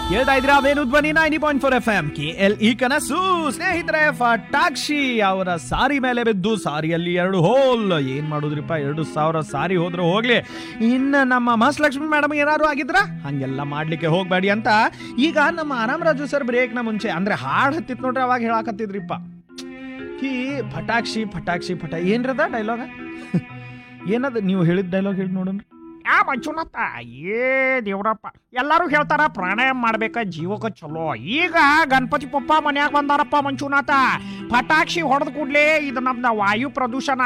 ಹೇಳ್ತಾ ಇದ್ರ ಅವೇನು Dhwani ninety point four F M K L E ಕನಸು ಸ್ನೇಹಿತರೆ ಫಟಾಕ್ಷಿ ಅವರ ಸಾರಿ ಮೇಲೆ ಬಿದ್ದು ಸಾರಿಯಲ್ಲಿ ಎರಡು ಹೋಲ್ ಏನ್ ಮಾಡುದ್ರಿಪ್ಪ ಎರಡು ಸಾವಿರ ಸಾರಿ ಹೋದ್ರೆ ಹೋಗ್ಲಿ ಇನ್ನು ನಮ್ಮ ಮಹಾಲಕ್ಷ್ಮಿ ಮೇಡಮ್ ಏನಾದ್ರು ಆಗಿದ್ರ ಹಂಗೆಲ್ಲ ಮಾಡ್ಲಿಕ್ಕೆ ಹೋಗ್ಬೇಡಿ ಅಂತ ಈಗ ನಮ್ಮ ಆರಾಮ್ ರಾಜು ಸರ್ ಬ್ರೇಕ್ನ ಮುಂಚೆ ಅಂದ್ರೆ ಹಾಡ್ ಹತ್ತಿತ್ ನೋಡ್ರಿ ಅವಾಗ ಹೇಳಾಕತ್ತಿದ್ರಿಪ್ಪ ಈ ಫಟಾಕ್ಷಿ ಫಟಾಕ್ಷಿ ಫಟ ಏನ್ರದ ಡೈಲಾಗ ಏನದ ನೀವು ಹೇಳಿದ ಡೈಲಾಗ್ ಹೇಳಿ ನೋಡೋಣ ಆ ಮಂಜುನಾಥ ಏ ದೇವ್ರಪ್ಪ ಎಲ್ಲರೂ ಹೇಳ್ತಾರ ಪ್ರಾಣಾಯಾಮ ಮಾಡ್ಬೇಕ ಜೀವಕ್ಕೆ ಚಲೋ ಈಗ ಗಣಪತಿ ಪಪ್ಪ ಮನ್ಯಾಗ ಬಂದಾರಪ್ಪ ಮಂಜುನಾಥ ಪಟಾಕ್ಷಿ ಹೊಡೆದ ಕೂಡ್ಲೇ ಇದು ನಮ್ದ ವಾಯು ಪ್ರದೂಷಣ